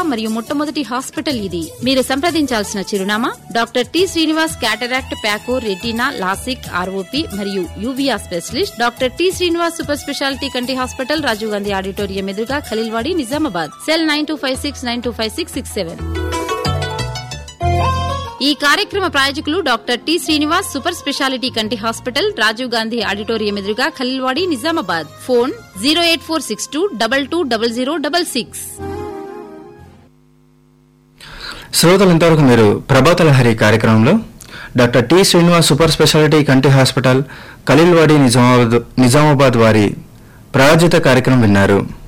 మరియు మొట్టమొదటి హాస్పిటల్ ఇది మీరు సంప్రదించాల్సిన చిరునామా doctor T Srinivas cataract phaco retina LASIK ROP మరియు uvea specialist doctor T Srinivas super speciality కంటి హాస్పిటల్ రాజీవ్ గాంధీ ఆడిటోరియం ఎదురుగా Khaleelwadi Nizamabad cell nine two five six nine two five six six seven ఈ కార్యక్రమ ప్రాయోజకులు doctor T Srinivas super speciality కంటి హాస్పిటల్ రాజీవ్ గాంధీ ఆడిటోరియం ఎదురుగా Khaleelwadi Nizamabad phone zero eight four six two double two double zero double six శ్రోతలు ఇంతవరకు మీరు ప్రభాత లహరి కార్యక్రమంలో doctor T Srinivas super speciality కంటి హాస్పిటల్ ఖలీల్వాడి నిజామాబాద్ నిజామాబాద్ వారి ప్రాయోజిత కార్యక్రమం విన్నారు